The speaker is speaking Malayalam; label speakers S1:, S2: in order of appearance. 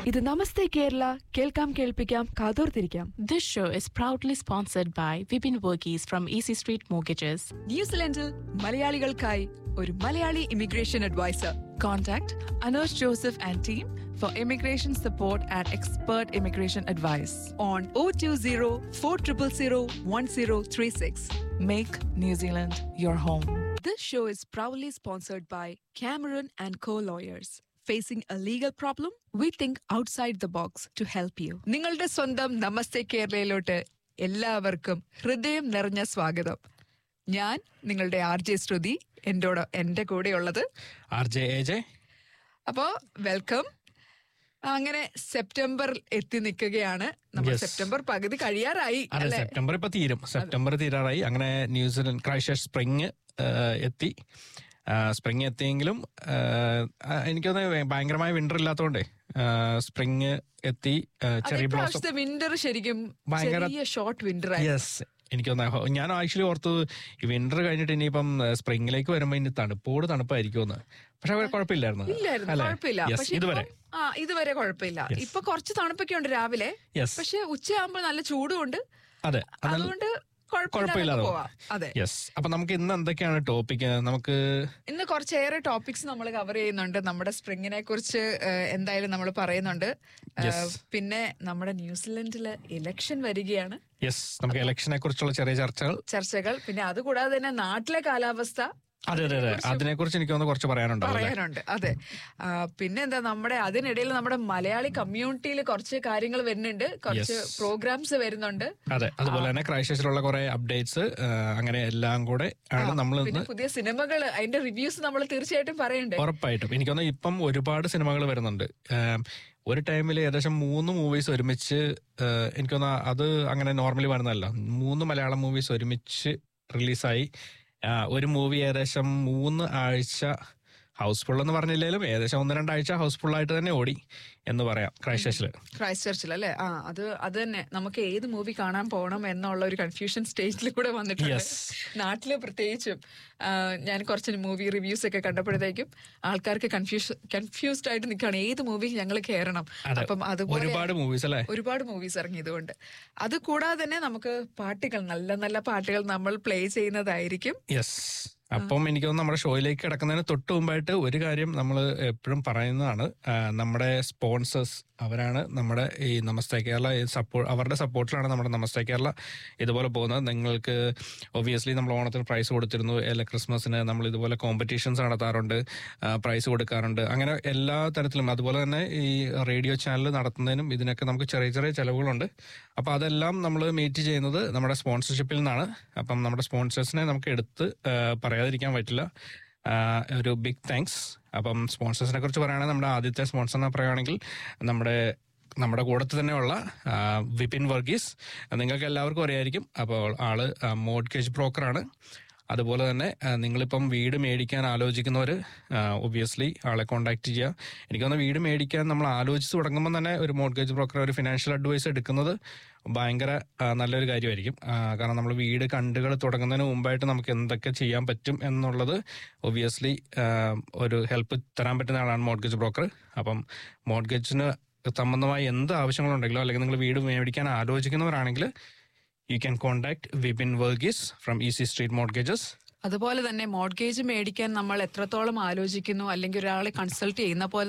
S1: ഇത് നമസ്തേ കേരള കേൾക്കാം കേൾപ്പിക്കാം കാതോർത്തിരിക്കാം
S2: This show is proudly sponsored by Vipin Verghese from Easy Street Mortgages.
S1: ന്യൂസിലൻഡിൽ മലയാളികൾക്കായി ഒരു മലയാളി immigration adviser contact Anosh Joseph and team for immigration support and expert immigration advice on O two zero four triple zero one zero three six make New Zealand your home this show is proudly sponsored by Cameron and co-lawyers. Facing a legal problem? We think outside the box to help you. നിങ്ങളുടെ സ്വന്തം നമസ്തേ കേരളയിലോട്ട് എല്ലാവർക്കും ഹൃദയം നിറഞ്ഞ സ്വാഗതം ഞാൻ നിങ്ങളുടെ ആർ ജെ ശ്രുതി എന്നോട് എന്റെ കൂടെയുള്ളത്
S3: ആർ ജെ എ ജെ
S1: അപ്പോ വെൽക്കം അങ്ങനെ സെപ്റ്റംബർ എത്തി നിൽക്കുകയാണ് നമ്മൾ
S3: Yes.
S1: സെപ്റ്റംബർ പകുതി കഴിയാറായി
S3: അതെ
S1: അല്ലേ
S3: സെപ്റ്റംബർ ഇപ്പൊ തീരും സെപ്റ്റംബർ തീരാറായി അങ്ങനെ ന്യൂസിലൻഡ് ക്രൈസ്റ്റ് സ്പ്രിങ് എത്തി സ്പ്രിങ് എത്തിയെങ്കിലും എനിക്കൊന്ന് ഭയങ്കരമായ വിന്റർ ഇല്ലാത്തതുകൊണ്ടേ സ്പ്രിങ് എത്തി ചെറിയ ബ്ലോസം
S1: വിന്റർ ശരിക്കും
S3: ഭയങ്കര-
S1: ചെറിയ ഷോർട്ട് വിന്റർ ആയി
S3: യെസ് എനിക്കൊന്ന് ഞാൻ ആക്ച്വലി ഓർത്തു ഈ വിന്റർ കഴിഞ്ഞിട്ട് ഇനിയിപ്പം സ്പ്രിങ്ങിലേക്ക് വരുമ്പോ ഇനി തണുപ്പോട് തണുപ്പായിരിക്കുമെന്ന് പക്ഷെ അവർ കുഴപ്പമില്ലായിരുന്നു
S1: ഇല്ലായിരുന്നു
S3: അല്ലേ?
S1: കുഴപ്പമില്ല
S3: Yes,
S1: പക്ഷെ
S3: ഇതുവരെ
S1: ഇപ്പം- ആ ഇതുവരെ കുഴപ്പമില്ല
S3: Yes.
S1: ഇപ്പൊ കുറച്ച് തണുപ്പൊക്കെ ഉണ്ട് രാവിലെ
S3: യെസ്
S1: പക്ഷെ ഉച്ചയാകുമ്പോൾ നല്ല ചൂടുണ്ട്
S3: അതെ അതല്ല-
S1: അതുകൊണ്ട്
S3: കുഴപ്പമില്ലാതെ
S1: കുഴപ്പമില്ലാതെ പോവാം അതെ
S3: യെസ് അപ്പൊ നമുക്ക് ഇന്ന് എന്തൊക്കെയാണ് ടോപ്പിക് നമുക്ക്
S1: ഇന്ന് കുറച്ചേറെ ടോപ്പിക്സ് നമ്മൾ കവർ ചെയ്യുന്നുണ്ട് നമ്മുടെ സ്പ്രിങ്ങിനെ കുറിച്ച് ഏഹ്, എന്തായാലും നമ്മൾ പറയുന്നുണ്ട് ഏഹ്,
S3: Yes.
S1: പിന്നെ നമ്മുടെ ന്യൂസിലൻഡില് ഇലക്ഷൻ വരികയാണ്
S3: യെസ് നമുക്ക് ഇലക്ഷനെ കുറിച്ചുള്ള ചെറിയ ചർച്ചകൾ
S1: ചർച്ചകൾ പിന്നെ അതുകൂടാതെ തന്നെ നാട്ടിലെ കാലാവസ്ഥ
S3: അതെ അതെ അതെ അതിനെ കുറിച്ച് എനിക്കൊന്ന് കുറച്ച് പറയാനുണ്ടോ അല്ലേ
S1: പറയാനുണ്ട് അതെ ആ, പിന്നെ എന്താ നമ്മുടെ അതിനിടയിൽ നമ്മുടെ മലയാളി കമ്മ്യൂണിറ്റിയിൽ കുറച്ച് കാര്യങ്ങൾ വരുന്നുണ്ട് കുറച്ച്
S3: Yes.
S1: പ്രോഗ്രാംസ് വരുന്നുണ്ട്
S3: അതെ അതുപോലെ തന്നെ ക്രൈസ്റ്റേഴ്സിലുള്ള കുറെ അപ്ഡേറ്റ്സ് അങ്ങനെ എല്ലാം കൂടെ ആണ് നമ്മൾ
S1: പിന്നെ
S3: ഇന്ന്
S1: പുതിയ സിനിമകൾ അതിന്റെ റിവ്യൂസ് നമ്മൾ തീർച്ചയായിട്ടും പറയണ്ടേ
S3: ഉറപ്പായിട്ടും എനിക്കൊന്ന് ഇപ്പം ഒരുപാട് സിനിമകൾ വരുന്നുണ്ട് ആം, ഒരു ടൈമിൽ ഏകദേശം മൂന്ന് മൂവീസ് ഒരുമിച്ച് ആ, എനിക്കൊന്ന് അത് അങ്ങനെ നോർമലി വരുന്നതല്ല മൂന്ന് മലയാളം മൂവീസ് ഒരുമിച്ച് റിലീസായി ആ, ഒരു മൂവി ഏകദേശം മൂന്ന് ആഴ്ച ഹൗസ്ഫുൾ എന്ന് പറഞ്ഞില്ലെങ്കിലും ഏകദേശം ഒന്ന് രണ്ടാഴ്ച ഹൗസ്ഫുൾ ആയിട്ട് തന്നെ ഓടി എന്ന് പറയാം ക്രൈസ്റ്റേഴ്സിൽ
S1: ക്രൈസ്റ്റ് ചർച്ചിൽ അല്ലെ ആ അത് അത് തന്നെ നമുക്ക് ഏത് മൂവി കാണാൻ പോകണം എന്നുള്ള ഒരു കൺഫ്യൂഷൻ സ്റ്റേജിൽ കൂടെ വന്നിട്ടുണ്ട്
S3: Yes.
S1: നാട്ടില് പ്രത്യേകിച്ചും ആ, ഞാൻ കുറച്ച് മൂവി റിവ്യൂസ് ഒക്കെ കണ്ടപ്പോഴത്തേക്കും ആൾക്കാർക്ക് കൺഫ്യൂഷൻ കൺഫ്യൂസ്ഡ് ആയിട്ട് നിൽക്കുകയാണ് ഏത് മൂവി ഞങ്ങൾ കയറണം
S3: അതെ
S1: അപ്പം അതുപോലെ
S3: ഒരുപാട് മൂവീസ് അല്ലേ
S1: ഒരുപാട് മൂവീസ് ഇറങ്ങിയതുകൊണ്ട് അത് കൂടാതെ തന്നെ നമുക്ക് പാട്ടുകൾ നല്ല നല്ല പാട്ടുകൾ നമ്മൾ പ്ലേ ചെയ്യുന്നതായിരിക്കും
S3: യെസ് അപ്പം എനിക്ക് തോന്നുന്നു നമ്മുടെ ഷോയിലേക്ക് കിടക്കുന്നതിന് തൊട്ട് മുമ്പായിട്ട് ഒരു കാര്യം നമ്മൾ എപ്പോഴും പറയുന്നതാണ് ആ, നമ്മുടെ സ്പോൺസേഴ്സ് അവരാണ് നമ്മുടെ ഈ നമസ്തേ കേരള സപ്പോർട്ട് അവരുടെ സപ്പോർട്ടിലാണ് നമ്മുടെ നമസ്തേ കേരള ഇതുപോലെ പോകുന്നത് നിങ്ങൾക്ക് ഒബിയസ്ലി നമ്മൾ ഓണത്തിന് പ്രൈസ് കൊടുത്തിരുന്നു എല്ലാ ക്രിസ്മസിന് നമ്മൾ ഇതുപോലെ കോമ്പറ്റീഷൻസ് നടത്താറുണ്ട് പ്രൈസ് കൊടുക്കാറുണ്ട് അങ്ങനെ എല്ലാ തരത്തിലും അതുപോലെ തന്നെ ഈ റേഡിയോ ചാനൽ നടത്തുന്നതിനും ഇതിനൊക്കെ നമുക്ക് ചെറിയ ചെറിയ ചെലവുകളുണ്ട് അപ്പോൾ അതെല്ലാം നമ്മൾ മീറ്റ് ചെയ്യുന്നത് നമ്മുടെ സ്പോൺസർഷിപ്പിൽ നിന്നാണ് അപ്പം നമ്മുടെ സ്പോൺസേഴ്സിനെ നമുക്ക് എടുത്ത് ആ, പറയാതിരിക്കാൻ പറ്റില്ല ആ, ഒരു ബിഗ് താങ്ക്സ് അപ്പം സ്പോൺസേഴ്സിനെ കുറിച്ച് പറയുകയാണെങ്കിൽ നമ്മുടെ ആദ്യത്തെ സ്പോൺസറിനെ പറയുകയാണെങ്കിൽ നമ്മുടെ നമ്മുടെ കൂടത്തിൽ തന്നെയുള്ള ആ, വിപിൻ വർഗീസ് നിങ്ങൾക്ക് എല്ലാവർക്കും അറിയായിരിക്കും അപ്പോൾ ആള് മോഡ്ഗേജ് ബ്രോക്കറാണ് അതുപോലെ തന്നെ ആ, നിങ്ങളിപ്പം വീട് മേടിക്കാൻ ആലോചിക്കുന്നവർ ഒബിയസ്ലി ആളെ കോൺടാക്ട് ചെയ്യുക എനിക്ക് തോന്നുന്നു വീട് മേടിക്കാൻ നമ്മൾ ആലോചിച്ച് തുടങ്ങുമ്പോൾ തന്നെ ഒരു മോഡ്ഗേജ് ബ്രോക്കർ ഒരു ഫിനാൻഷ്യൽ അഡ്വൈസ് എടുക്കുന്നത് ഭയങ്കര ആ, നല്ലൊരു കാര്യമായിരിക്കും ആ, കാരണം നമ്മൾ വീട് കണ്ടുകൾ തുടങ്ങുന്നതിന് മുമ്പായിട്ട് നമുക്ക് എന്തൊക്കെ ചെയ്യാൻ പറ്റും എന്നുള്ളത് ഒബിയസ്ലി ഒരു ഹെൽപ്പ് തരാൻ പറ്റുന്ന ആളാണ് മോഡ്ഗേജ് ബ്രോക്കർ അപ്പം മോഡ്ഗേജിന് സംബന്ധമായ എന്ത് ആവശ്യങ്ങളുണ്ടെങ്കിലോ അല്ലെങ്കിൽ നിങ്ങൾ വീട് മേടിക്കാൻ ആലോചിക്കുന്നവരാണെങ്കിൽ you can contact Vipin Varghese from easy street mortgages
S1: അതുപോലെ തന്നെ മോഡ്ഗേജ് മേടിക്കാൻ നമ്മൾ എത്രത്തോളം ആലോചിക്കുന്നു അല്ലെങ്കിൽ ഒരാളെ കൺസൾട്ട് ചെയ്യുന്ന പോലെ